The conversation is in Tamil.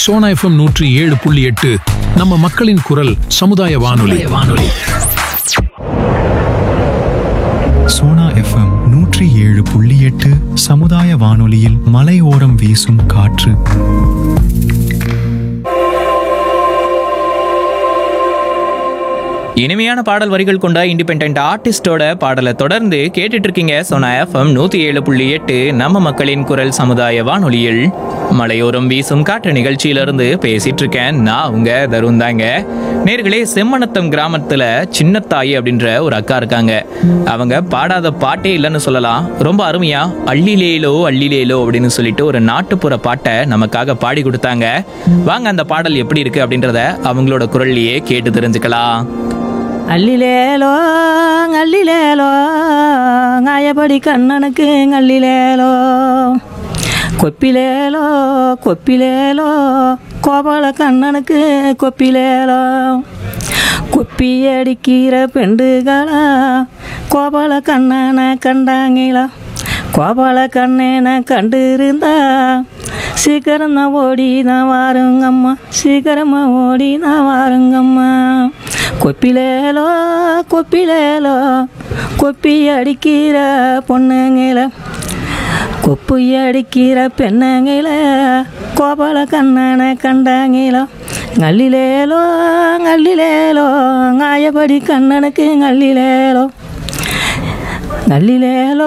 சோனா எஃப்எம் நூற்றி ஏழு புள்ளி எட்டு நம்ம மக்களின் குரல் சமுதாய வானொலி வானொலி சோனா எஃப்எம் நூற்றி ஏழு புள்ளி எட்டு சமுதாய வானொலியில் மலையோரம் வீசும் காற்று இனிமையான பாடல் வரிகள் கொண்ட இண்டிபெண்ட் ஆர்டிஸ்டோட பாடலை தொடர்ந்து கேட்டுட்டு இருக்கீங்க சோனா எஃப்எம் நூத்தி ஏழு புள்ளி எட்டு நம்ம மக்களின் குரல் சமுதாய வானொலியில் மலையோரம் வீசும் காற்று நிகழ்ச்சியிலிருந்து பேசிட்டு இருக்கேன் நான் உங்க தருண் தாங்க நேர்களே செம்மணத்தம் கிராமத்துல சின்னத்தாயி அப்படின்ற ஒரு அக்கா இருக்காங்க அவங்க பாடாத பாட்டே இல்லைன்னு சொல்லலாம் ரொம்ப அருமையா அள்ளிலேலோ அள்ளிலேலோ அப்படின்னு சொல்லிட்டு ஒரு நாட்டுப்புற பாட்டை நமக்காக பாடி கொடுத்தாங்க வாங்க அந்த பாடல் எப்படி இருக்கு அப்படின்றத அவங்களோட குரல்லையே கேட்டு தெரிஞ்சுக்கலாம் அள்ளிலேலோ அள்ளிலேலோ ngaயபடி கண்ணனுக்கு அள்ளிலேலோ கொப்பிலேலோ கொப்பிலேலோ கோபால கண்ணனுக்கு கொப்பிலேலோ கொப்பி அடிக்கிற பெண்டுகளா கோபால கண்ணனை கண்டாங்களா கோபால கண்ணனை கண்டிருந்தா சீக்கிரமா ஓடி நான் வாருங்கம்மா சீக்கிரமா ஓடி நான் வாருங்கம்மா கொப்பிலேலோ கொப்பிலேலோ கொப்பி அடிக்கிற பொண்ணுங்கள கொப்பு அடிக்கிற பெண்ணுங்கள கோபால கண்ணனை கண்டாங்களோ ngல்லிலேலோ ngல்லிலேலோ ngaயபடி கண்ணனுக்கு ngல்லிலேலோ ngல்லிலேலோ